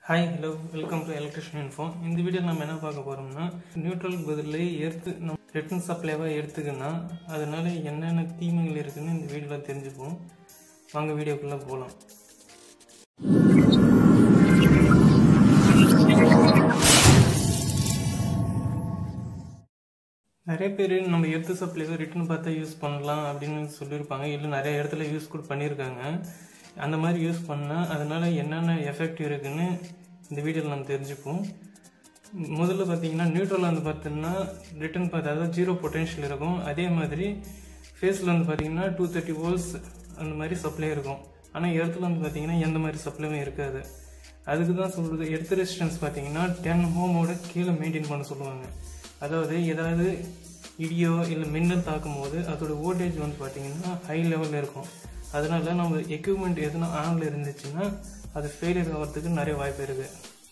hi hello welcome to electrician info இந்த video நம்ம என்ன பார்க்க போகிறோம்னா நியூட்ரல் பதில் எடுத்து நம்ம ரிட்டன் சப்ளைவாக எடுத்துக்கினா அதனால என்னென்ன தீமைகள் இருக்குன்னு இந்த வீடியோவில் தெரிஞ்சுப்போம் வாங்க வீடியோக்குள்ளே போகலாம் நிறைய பேர் நம்ம எர்த்து சப்ளைவை ரிட்டன் பார்த்தா யூஸ் பண்ணலாம் அப்படின்னு சொல்லியிருப்பாங்க இல்லை நிறைய இடத்துல யூஸ் கூட பண்ணியிருக்காங்க அந்த மாதிரி யூஸ் பண்ணால் அதனால் என்னென்ன எஃபெக்ட் இருக்குன்னு இந்த வீடியோவில் நம்ம தெரிஞ்சுப்போம் முதல்ல பார்த்தீங்கன்னா நியூட்ரல் வந்து பார்த்தீங்கன்னா ரிட்டன் பார்த்து அதாவது ஜீரோ பொட்டென்ஷியல் இருக்கும் அதே மாதிரி ஃபேஸில் வந்து பார்த்தீங்கன்னா டூ தேர்ட்டி வோல்ட்ஸ் அந்த மாதிரி சப்ளை இருக்கும் ஆனால் எர்த்தில் வந்து பார்த்தீங்கன்னா எந்த மாதிரி சப்ளையும் இருக்காது அதுக்கு தான் சொல்கிறது எர்த் ரெசிஸ்டன்ஸ் பார்த்தீங்கன்னா டென் ஹோமோட கீழே மெயின்டைன் பண்ண சொல்லுவாங்க அதாவது ஏதாவது இடியோ இல்லை மின்னல் தாக்கும் போது அதோட வோல்டேஜ் வந்து பார்த்தீங்கன்னா ஹை லெவலில் இருக்கும் அதனால நம்ம எக்யூப்மெண்ட் எதுனா ஆனில் இருந்துச்சுன்னா அது ஃபெயிலியர் ஆகிறதுக்கு நிறைய வாய்ப்பு இருக்குது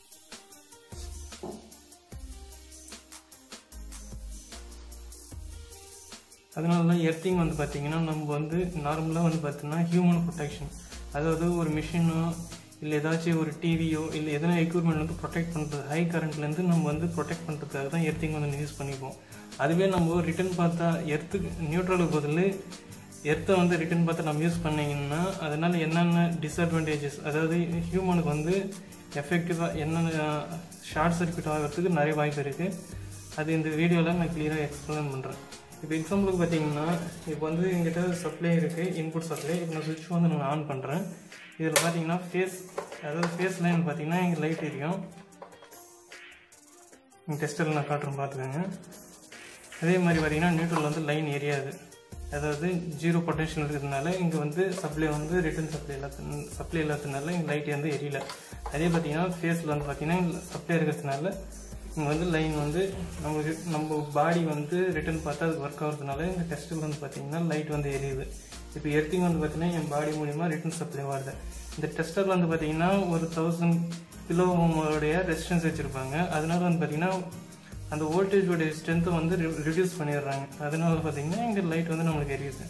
அதனால தான் எர்த்திங் வந்து பார்த்தீங்கன்னா நம்ம வந்து நார்மலாக வந்து பார்த்தீங்கன்னா ஹியூமன் ப்ரொடெக்ஷன் அதாவது ஒரு மிஷினோ இல்லை ஏதாச்சும் ஒரு டிவியோ இல்லை எதனா எக்யூப்மெண்ட் வந்து ப்ரொடெக்ட் பண்ணுறது ஹை கரண்ட்லேருந்து நம்ம வந்து ப்ரொடெக்ட் பண்ணுறதுக்காக தான் எர்த்திங் வந்து யூஸ் பண்ணிப்போம் அதுவே நம்ம ரிட்டன் பார்த்தா எர்த்துக்கு நியூட்ரலுக்கு பதில் எர்த்தை வந்து ரிட்டன் பார்த்து நம்ம யூஸ் பண்ணிங்கன்னா அதனால் என்னென்ன டிஸ்அட்வான்டேஜஸ் அதாவது ஹியூமனுக்கு வந்து எஃபெக்டிவாக என்னென்ன ஷார்ட் சர்க்யூட் ஆகிறதுக்கு நிறைய வாய்ப்பு இருக்குது அது இந்த வீடியோவில் நான் கிளியராக எக்ஸ்பிளைன் பண்ணுறேன் இப்போ எக்ஸாம்பிளுக்கு பார்த்தீங்கன்னா இப்போ வந்து எங்கிட்ட சப்ளை இருக்குது இன்புட் சப்ளை இப்போ நான் சுவிட்ச் வந்து நான் ஆன் பண்ணுறேன் இதில் பார்த்தீங்கன்னா ஃபேஸ் அதாவது ஃபேஸ் லைன் பார்த்தீங்கன்னா இங்கே லைட் எரியும் இங்கே டெஸ்டரில் நான் காட்டுறேன் பார்த்துக்கோங்க அதே மாதிரி பார்த்தீங்கன்னா நியூட்ரல் வந்து லைன் எரியாது அதாவது ஜீரோ பொட்டன்ஷியல் இருக்கிறதுனால இங்கே வந்து சப்ளை வந்து ரிட்டன் சப்ளை இல்லாத சப்ளை இல்லாததுனால இங்கே லைட் வந்து எரியல அதே பார்த்தீங்கன்னா ஃபேஸில் வந்து பார்த்தீங்கன்னா சப்ளை இருக்கிறதுனால இங்கே வந்து லைன் வந்து நம்ம நம்ம பாடி வந்து ரிட்டன் பார்த்தா அது ஒர்க் ஆகிறதுனால இந்த டெஸ்ட்டில் வந்து பார்த்தீங்கன்னா லைட் வந்து எரியுது இப்போ எர்த்திங் வந்து பார்த்தீங்கன்னா என் பாடி மூலிமா ரிட்டன் சப்ளை வருது இந்த டெஸ்டரில் வந்து பார்த்தீங்கன்னா ஒரு தௌசண்ட் கிலோ ஓமோடைய ரெசிஸ்டன்ஸ் வச்சுருப்பாங்க அதனால வந்து பார்த்தீங்கன்னா அந்த வோல்டேஜோடைய ஸ்ட்ரென்த்தை வந்து ரிடியூஸ் பண்ணிடுறாங்க அதனால பார்த்தீங்கன்னா இங்கே லைட் வந்து நம்மளுக்கு எரியுது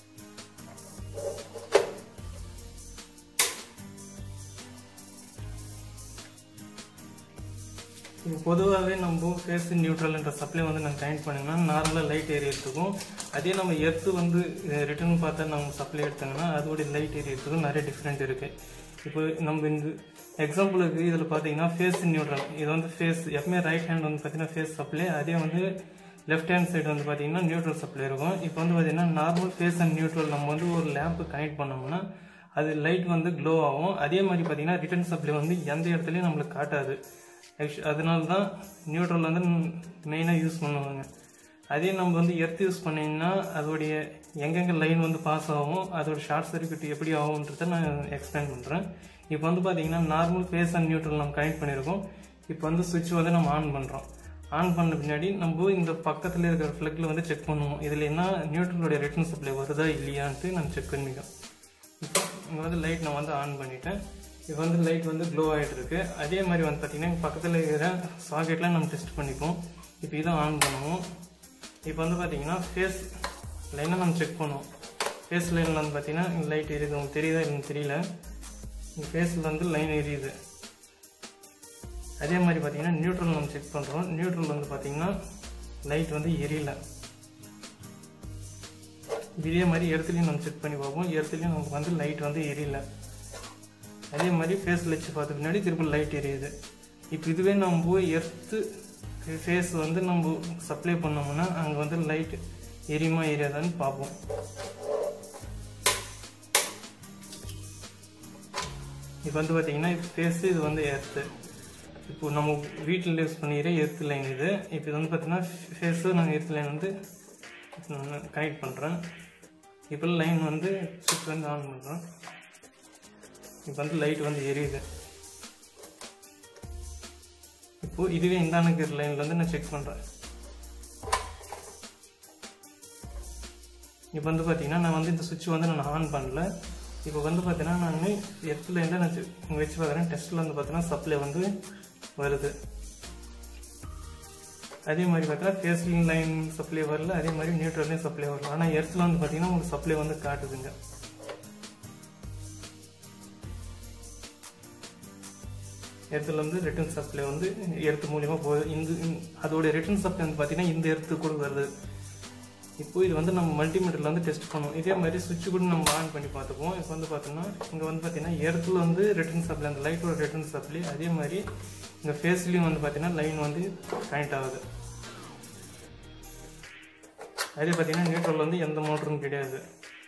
இப்போ பொதுவாகவே நம்ம ஃபேஸ் நியூட்ரல்ன்ற சப்ளை வந்து நம்ம கனெக்ட் பண்ணிங்கன்னா நார்மலாக லைட் எரியறதுக்கும் அதே நம்ம எர்த்து வந்து ரிட்டர்ன் பார்த்தா நம்ம சப்ளை எடுத்தாங்கன்னா அதோடைய லைட் எரியறதுக்கும் நிறைய டிஃப்ரெண்ட் இருக்குது இப்போ நம்ம இந்த எக்ஸாம்பிளுக்கு இதில் பார்த்தீங்கன்னா ஃபேஸ் நியூட்ரல் இது வந்து ஃபேஸ் எப்பவுமே ரைட் ஹேண்ட் வந்து பார்த்தீங்கன்னா ஃபேஸ் சப்ளை அதே வந்து லெஃப்ட் ஹேண்ட் சைடு வந்து பார்த்தீங்கன்னா நியூட்ரல் சப்ளை இருக்கும் இப்போ வந்து பார்த்தீங்கன்னா நார்மல் ஃபேஸ் அண்ட் நியூட்ரல் நம்ம வந்து ஒரு லேம்பு கனெக்ட் பண்ணோம்னா அது லைட் வந்து க்ளோ ஆகும் அதே மாதிரி பார்த்தீங்கன்னா ரிட்டர்ன் சப்ளை வந்து எந்த இடத்துலையும் நம்மளுக்கு காட்டாது அதனால தான் நியூட்ரல் வந்து மெயினாக யூஸ் பண்ணுவாங்க அதே நம்ம வந்து எர்த் யூஸ் பண்ணிங்கன்னா அதோடைய எங்கெங்கே லைன் வந்து பாஸ் ஆகும் அதோட ஷார்ட் சர்க்யூட் எப்படி ஆகுன்றத நான் எக்ஸ்பிளைன் பண்ணுறேன் இப்போ வந்து பார்த்தீங்கன்னா நார்மல் ஃபேஸ் அண்ட் நியூட்ரல் நம்ம கனெக்ட் பண்ணியிருக்கோம் இப்போ வந்து சுவிட்ச் வந்து நம்ம ஆன் பண்ணுறோம் ஆன் பண்ண பின்னாடி நம்ம இந்த பக்கத்தில் இருக்கிற ஃப்ளக்கில் வந்து செக் பண்ணுவோம் இதில் என்ன நியூட்ரலோடைய ரிட்டர்ன் சப்ளை வருதா இல்லையான்ட்டு நம்ம செக் பண்ணிக்கோம் இப்போ இங்கே வந்து லைட் நான் வந்து ஆன் பண்ணிட்டேன் இப்போ வந்து லைட் வந்து க்ளோ ஆகிட்டு இருக்கு அதே மாதிரி வந்து பார்த்தீங்கன்னா பக்கத்தில் இருக்கிற சாக்கெட்லாம் நம்ம டெஸ்ட் பண்ணிப்போம் இப்போ இதை ஆன் பண்ணுவோம் இப்போ வந்து பார்த்தீங்கன்னா ஃபேஸ் லைனை நம்ம செக் பண்ணுவோம் ஃபேஸ் லைனில் வந்து பார்த்தீங்கன்னா லைட் எரியுது உங்களுக்கு தெரியுதா இல்லைன்னு தெரியல ஃபேஸில் வந்து லைன் எரியுது அதே மாதிரி பார்த்தீங்கன்னா நியூட்ரல் நம்ம செக் பண்ணுறோம் நியூட்ரல் வந்து பார்த்தீங்கன்னா லைட் வந்து எரியல இதே மாதிரி இடத்துலையும் நம்ம செக் பண்ணி பார்ப்போம் இடத்துலையும் நமக்கு வந்து லைட் வந்து எரியல அதே மாதிரி ஃபேஸில் வச்சு பார்த்த பின்னாடி திரும்ப லைட் எரியுது இப்போ இதுவே நம்ம எர்த்து ஃபேஸ் வந்து நம்ம சப்ளை பண்ணோம்னா அங்கே வந்து லைட் எரியுமா எரியாதான்னு பார்ப்போம் இப்போ வந்து பார்த்தீங்கன்னா ஃபேஸு இது வந்து எர்த்து இப்போ நம்ம வீட்டில் யூஸ் பண்ணிக்கிற எர்த்து லைன் இது இப்போ இது வந்து பார்த்தீங்கன்னா ஃபேஸு நாங்கள் எர்த்து லைன் வந்து கனெக்ட் பண்ணுறேன் இப்போ லைன் வந்து சுவிட்ச் வந்து ஆன் பண்ணுறோம் இப்போ வந்து லைட் வந்து எரியுது இப்போ இதுவே இந்தான இருக்கிற லைன்ல வந்து நான் செக் பண்ணுறேன் இப்போ வந்து பார்த்தீங்கன்னா நான் வந்து இந்த சுவிட்ச் வந்து நான் ஆன் பண்ணல இப்போ வந்து பார்த்தீங்கன்னா நான் எர்த் லைனில் நான் இங்கே வச்சு பார்க்குறேன் டெஸ்ட்டில் வந்து பார்த்தீங்கன்னா சப்ளை வந்து வருது அதே மாதிரி பார்த்தீங்கன்னா ஃபேஸ்லிங் லைன் சப்ளை வரல அதே மாதிரி நியூட்ரல்லையும் சப்ளை வரல ஆனால் எர்த்தில் வந்து பார்த்தீங்கன்னா உங்களுக்கு சப்ளை வந்து காட்டுதுங்க எர்த்தில் வந்து ரிட்டர்ன் சப்ளை வந்து எர்த்து மூலியமா போகுது இந்த இந்த- அதோட ரிட்டர்ன் சப்ளை வந்து பார்த்தீங்கன்னா இந்த எர்த்து கூட வருது இப்போ இது வந்து நம்ம மல்டிமீட்டரில் வந்து டெஸ்ட் பண்ணுவோம் இதே மாதிரி சுவிட்ச் கூட நம்ம ஆன் பண்ணி பார்த்துப்போம் இப்போ வந்து பார்த்தோம்னா இங்கே வந்து பார்த்தீங்கன்னா எர்த்தில் வந்து ரிட்டர்ன் சப்ளை அந்த லைட்டோட ரிட்டர்ன் சப்ளை அதே மாதிரி இங்கே ஃபேஸ்லேயும் வந்து பார்த்தீங்கன்னா லைன் வந்து கனெக்ட் ஆகுது அதே பார்த்தீங்கன்னா நியூட்ரல் வந்து எந்த மோட்டரும் கிடையாது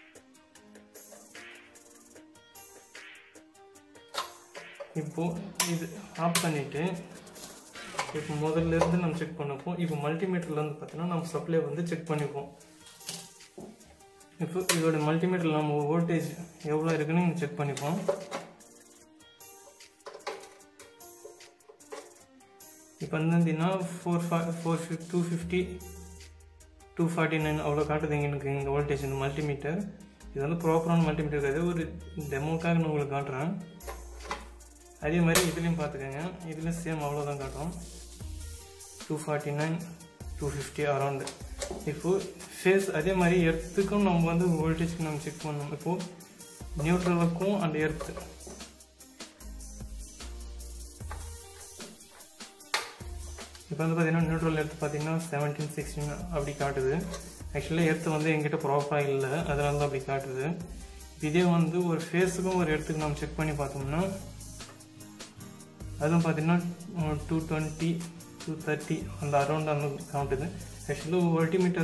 இப்போ இது ஆஃப் பண்ணிட்டு இப்போ முதல்ல இருந்து நம்ம செக் பண்ணப்போம் இப்போ மல்டிமீட்டர்ல வந்து பார்த்தீங்கன்னா நம்ம சப்ளை வந்து செக் பண்ணிப்போம் இப்போ இதோட மல்டிமீட்டரில் நம்ம வோல்டேஜ் எவ்வளோ இருக்குன்னு செக் பண்ணிப்போம் இப்போ வந்து பார்த்தீங்கன்னா ஃபோர் ஃபா ஃபோர் ஃபிஃப் two fifty two forty nine அவ்வளோ காட்டுது எனக்கு இந்த வோல்டேஜ் இந்த மல்டிமீட்டர் இது வந்து ப்ராப்பரான மல்டிமீட்டர் இருக்காது ஒரு டெமோக்காக நான் உங்களுக்கு காட்டுறேன் அதே மாதிரி இதுலேயும் பார்த்துக்கோங்க இதுலேயும் சேம் அவ்வளோதான் காட்டும் two forty nine two fifty around இப்போது ஃபேஸ் அதே மாதிரி எர்த்துக்கும் நம்ம வந்து வோல்டேஜ்க்கு நம்ம செக் பண்ணணும் இப்போது நியூட்ரலுக்கும் அந்த எர்த்து இப்போ வந்து பார்த்தீங்கன்னா நியூட்ரல் எர்த்து பார்த்தீங்கன்னா செவன்டீன் சிக்ஸ்டீன் அப்படி காட்டுது ஆக்சுவலி எர்த்து வந்து எங்கிட்ட ப்ராப்பராக இல்லை அதனால தான் அப்படி காட்டுது இதே வந்து ஒரு ஃபேஸுக்கும் ஒரு இடத்துக்கு நம்ம செக் பண்ணி பார்த்தோம்னா அதுவும் பார்த்தீங்கன்னா டூ டுவெண்ட்டி டூ தேர்ட்டி அந்த அரௌண்ட் அந்த காட்டுது ஆக்சுவலாக மல்டிமீட்டர்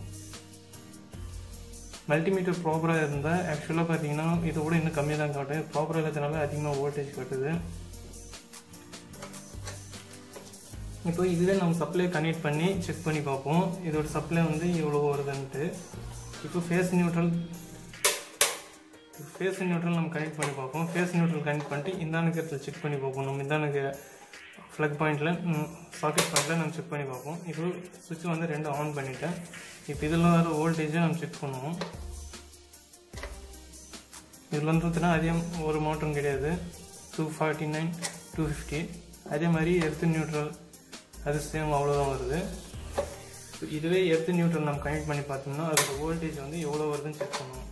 மல்டிமீட்டர் ப்ராப்பராக இருந்தால் ஆக்சுவலாக பார்த்தீங்கன்னா இதோட இன்னும் கம்மியாக தான் காட்டும் ப்ராப்பராக இல்லாதனால அதிகமாக வோல்டேஜ் காட்டுது இப்போ இதுவே நம்ம சப்ளை கனெக்ட் பண்ணி செக் பண்ணி பார்ப்போம் இதோட சப்ளை வந்து இவ்வளோ வருதுன்ட்டு இப்போ ஃபேஸ் நியூட்ரல் ஃபேஸ் நியூட்ரல் நம்ம கனெக்ட் பண்ணி பார்ப்போம் ஃபேஸ் நியூட்ரல் கனெக்ட் பண்ணிட்டு இந்தானுக்கு இடத்துல செக் பண்ணி பார்ப்போம் நம்ம இந்தானுக்கு ஃப்ளக் பாயிண்டில் சாக்கெட் பாயிண்டில் நம்ம செக் பண்ணி பார்ப்போம் இப்போ சுவிட்ச் வந்து ரெண்டு ஆன் பண்ணிட்டேன் இப்போ இதில் வர வோல்டேஜை நம்ம செக் பண்ணுவோம் இதில் வந்து பார்த்தீங்கன்னா அதே ஒரு மோட்டரும் கிடையாது two forty nine two fifty அதே மாதிரி எர்த்து நியூட்ரல் அது சேம் அவ்வளோதான் வருது இப்போ இதுவே எர்த்து நியூட்ரல் நம்ம கனெக்ட் பண்ணி பார்த்தோம்னா அதோட வோல்டேஜ் வந்து எவ்வளோ வருதுன்னு செக் பண்ணுவோம்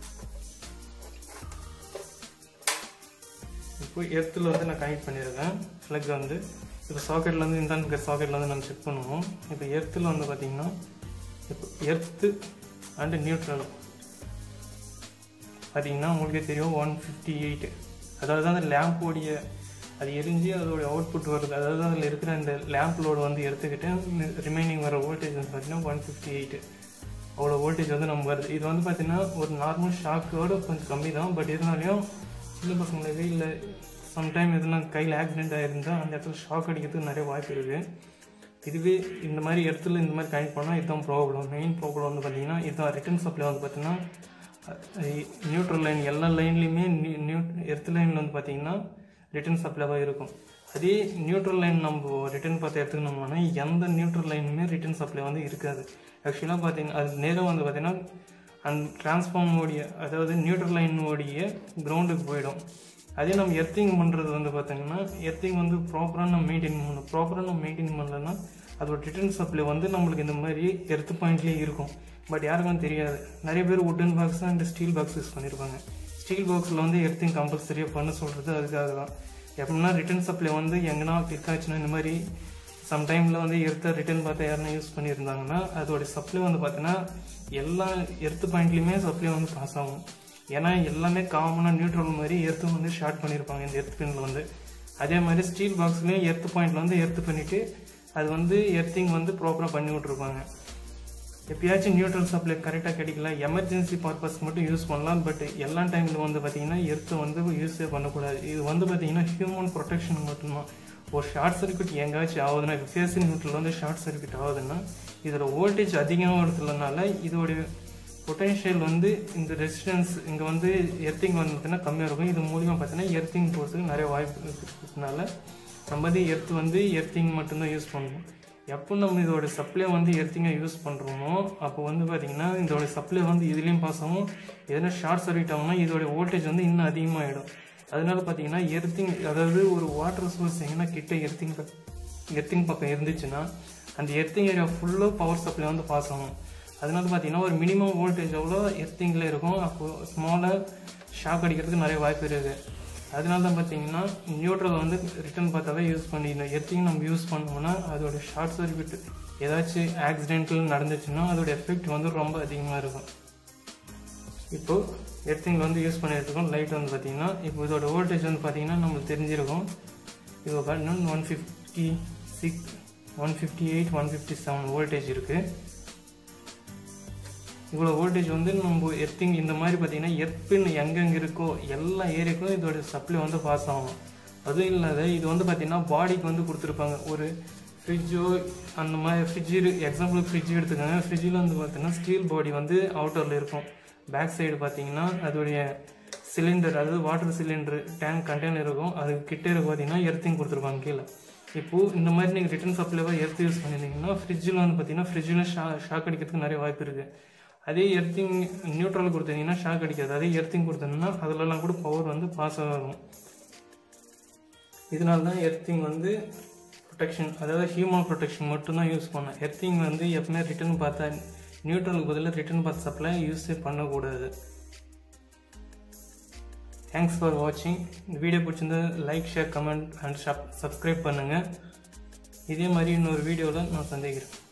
இப்போ எர்த்தில் வந்து நான் கனெக்ட் பண்ணியிருக்கேன் ஃப்ளக் வந்து இப்போ சாக்கெட்டில் வந்து இந்த சாக்கெட்டில் வந்து நம்ம செக் பண்ணுவோம் இப்போ எர்த்தில் வந்து பார்த்தீங்கன்னா இப்போ எர்த்து அண்டு நியூட்ரல் பார்த்தீங்கன்னா உங்களுக்கே தெரியும் ஒன் ஃபிஃப்டி எயிட் அதாவது அந்த லேம்போடைய அது எரிஞ்சு அதோடைய அவுட்புட் வருது அதாவது அதில் இருக்கிற அந்த லேம்ப் லோடு வந்து எடுத்துக்கிட்டு ரிமைனிங் வர வோல்டேஜ் வந்து பார்த்தீங்கன்னா ஒன் ஃபிஃப்டி எயிட் அவ்வளோ வோல்டேஜ் வந்து நம்ம வருது இது வந்து பார்த்தீங்கன்னா ஒரு நார்மல் ஷாக்கோட கொஞ்சம் கம்மி தான் பட் இருந்தாலையும் சின்ன பசங்களுக்கு இல்லை சம்டைம் எதுனா கையில் ஆக்சிடென்ட் ஆகிருந்தால் அந்த இடத்துல ஷாக் அடிக்கிறதுக்கு நிறைய வாய்ப்பு இருக்குது இதுவே இந்த மாதிரி இடத்துல இந்த மாதிரி கனெக்ட் பண்ணால் இதுதான் ப்ராப்ளம் மெயின் ப்ராப்ளம் வந்து பார்த்தீங்கன்னா இதுதான் ரிட்டர்ன் சப்ளை வந்து பார்த்தீங்கன்னா நியூட்ரல் லைன் எல்லா லைன்லேயுமே நியூ எர்த் லைனில் வந்து பார்த்தீங்கன்னா ரிட்டர்ன் சப்ளைவாக இருக்கும் அதே நியூட்ரல் லைன் நம்ம ரிட்டர்ன் பார்த்து எடுத்துக்கணும்னா எந்த நியூட்ரல் லைனுமே ரிட்டர்ன் சப்ளை வந்து இருக்காது ஆக்சுவலாக பார்த்தீங்கன்னா அது நேரம் வந்து பார்த்தீங்கன்னா அந்த டிரான்ஸ்ஃபார்மோடைய அதாவது நியூட்ரல் லைனோடைய கிரவுண்டுக்கு போயிடும் அதே நம்ம எர்த்திங் பண்ணுறது வந்து பார்த்தீங்கன்னா எர்த்திங் வந்து ப்ராப்பராக நம்ம மெயின்டைன் பண்ணணும் ப்ராப்பராக நம்ம மெயின்டைன் பண்ணலன்னா அதோட ரிட்டர்ன் சப்ளை வந்து நம்மளுக்கு இந்த மாதிரி எர்த் பாயிண்ட்லேயே இருக்கும் பட் யாருக்கும் தெரியாது நிறைய பேர் wooden box and steel box use பண்ணியிருப்பாங்க ஸ்டீல் பாக்ஸில் வந்து எர்த்திங் கம்பல்சரியாக பண்ண சொல்கிறது அதுக்காக தான் எப்படின்னா ரிட்டர்ன் சப்ளை வந்து எங்கன்னா கிளிக் ஆச்சுன்னா இந்த மாதிரி சம்டைமில் வந்து எர்த்தை ரிட்டர்ன் பார்த்து யாருன்னா யூஸ் பண்ணியிருந்தாங்கன்னா அதோட சப்ளை வந்து பார்த்தீங்கன்னா எல்லா எர்த்து பாயிண்ட்லேயுமே சப்ளை வந்து பாஸ் ஆகும் ஏன்னா எல்லாமே காமனாக நியூட்ரல் மாதிரி எர்த்து வந்து ஷார்ட் பண்ணியிருப்பாங்க இந்த எர்த் பின்னில் வந்து அதே மாதிரி ஸ்டீல் பாக்ஸ்லேயும் எர்த்து பாயிண்ட்ல வந்து எர்த்து பண்ணிவிட்டு அது வந்து எர்த்திங் வந்து ப்ராப்பராக பண்ணி விட்ருப்பாங்க எப்பயாச்சும் நியூட்ரல் சப்ளை கரெக்டாக கிடைக்கல எமர்ஜென்சி பர்பஸ் மட்டும் யூஸ் பண்ணலாம் பட் எல்லா டைமில் வந்து பார்த்தீங்கன்னா எர்த்தை வந்து யூஸே பண்ணக்கூடாது இது வந்து பார்த்தீங்கன்னா ஹியூமன் ப்ரொடெக்ஷன் மட்டும்தான் ஒரு ஷார்ட் சர்க்யூட் எங்கேயாச்சும் ஆகுதுன்னா இப்போ ஃபேஸ் நியூட்ரல் வந்து ஷார்ட் சர்க்யூட் ஆகுதுன்னா இதோட வோல்டேஜ் அதிகமாக இடத்துலனால இதோடைய பொட்டென்ஷியல் வந்து இந்த ரெசிஸ்டன்ஸ் இங்கே வந்து எர்த்திங் வந்து பார்த்தீங்கன்னா கம்மியாக இருக்கும் இது மூலியமாக பார்த்தீங்கன்னா எர்த்திங் போகிறதுக்கு நிறைய வாய்ப்பு இருக்கிறதுனால நம்ம வந்து எர்த் வந்து எர்த்திங் மட்டும்தான் யூஸ் பண்ணணும் எப்போ நம்ம இதோட சப்ளை வந்து எர்த்திங்காக யூஸ் பண்ணுறோமோ அப்போ வந்து பார்த்தீங்கன்னா இதோட சப்ளை வந்து இதுலேயும் பாஸ் ஆகும் எதனா ஷார்ட் சர்க்யூட் ஆகும்னா இதோட வோல்டேஜ் வந்து இன்னும் அதிகமாகிடும் அதனால பார்த்தீங்கன்னா எர்த்திங் அதாவது ஒரு வாட்டர் சோர்ஸ் எங்கன்னா கிட்ட எர்த்திங் எர்த்திங் பக்கம் இருந்துச்சுன்னா அந்த எர்த்திங் ஏரியா ஃபுல்லாக பவர் சப்ளை வந்து பாஸ் ஆகும் அதனால பார்த்தீங்கன்னா ஒரு மினிமம் வோல்டேஜ் எவ்வளோ எர்த்திங்கில் இருக்கும் அப்போது ஸ்மாலாக ஷாக் அடிக்கிறதுக்கு நிறைய வாய்ப்பு இருக்குது அதனால தான் பார்த்தீங்கன்னா நியூட்ரல் வந்து ரிட்டர்ன் பார்த்தாவே யூஸ் பண்ணிடணும் எர்த்திங் நம்ம யூஸ் பண்ணோம்னா அதோட ஷார்ட் சர்க்யூட் ஏதாச்சும் ஆக்சிடென்டல் நடந்துச்சுன்னா அதோட எஃபெக்ட் வந்து ரொம்ப அதிகமாக இருக்கும் இப்போ எர்த்திங் வந்து யூஸ் பண்ணியிருக்கோம் லைட் வந்து பார்த்தீங்கன்னா இப்போ இதோட வோல்டேஜ் வந்து பார்த்தீங்கன்னா நம்மளுக்கு தெரிஞ்சிருக்கும் இப்போ பார்த்தீங்கன்னா one fifty six one fifty eight one fifty seven voltage இருக்குது இவ்வளோ வோல்டேஜ் வந்து நம்ம எர்த்திங் இந்த மாதிரி பார்த்தீங்கன்னா எர்ப்பின் எங்கெங்கே இருக்கோ எல்லா ஏரியாக்கும் இதோட சப்ளை வந்து பாஸ் ஆகும் அதுவும் இல்லாத இது வந்து பார்த்தீங்கன்னா பாடிக்கு வந்து கொடுத்துருப்பாங்க ஒரு ஃப்ரிட்ஜோ அந்த மாதிரி ஃப்ரிட்ஜ் எக்ஸாம்பிளுக்கு ஃப்ரிட்ஜ் எடுத்துக்கோங்க ஃப்ரிட்ஜில் வந்து பார்த்தீங்கன்னா ஸ்டீல் பாடி வந்து அவுட்டரில் இருக்கும் பேக் சைடு பார்த்தீங்கன்னா அதோடைய சிலிண்டர் அதாவது வாட்டர் சிலிண்டர் டேங்க் கண்டெய்னர் இருக்கும் அது கிட்டே இருக்க பார்த்தீங்கன்னா எர்த்திங் கொடுத்துருப்பாங்க கீழே இப்போது இந்த மாதிரி நீங்கள் ரிட்டர்ன் சப்ளைவாக எர்த்து யூஸ் பண்ணியிருந்தீங்கன்னா ஃப்ரிட்ஜில் வந்து பார்த்தீங்கன்னா ஃப்ரிட்ஜில் ஷா ஷாக் அடிக்கிறதுக்கு நிறைய வாய்ப்பு இருக்குது அதே எர்த்திங் நியூட்ரல் கொடுத்தீங்கன்னா ஷாக் அடிக்காது அதே எர்த்திங் கொடுத்தீங்கன்னா அதிலலாம் கூட பவர் வந்து பாஸ் ஆகும் இதனால தான் எர்த்திங் வந்து ப்ரொடெக்ஷன் அதாவது ஹியூமன் ப்ரொடெக்ஷன் மட்டும்தான் யூஸ் பண்ணேன் எர்த்திங் வந்து எப்பவுமே ரிட்டர்ன் பார்த்தா நியூட்ரலுக்கு பதிலாக ரிட்டர்ன் பார்த்து சப்ளை யூஸே பண்ணக்கூடாது தேங்க்ஸ் ஃபார் வாட்சிங் இந்த வீடியோ பிடிச்சிருந்தா like share comment and subscribe பண்ணுங்கள் இதே மாதிரி இன்னொரு வீடியோவில் நான் சந்திக்கிறேன்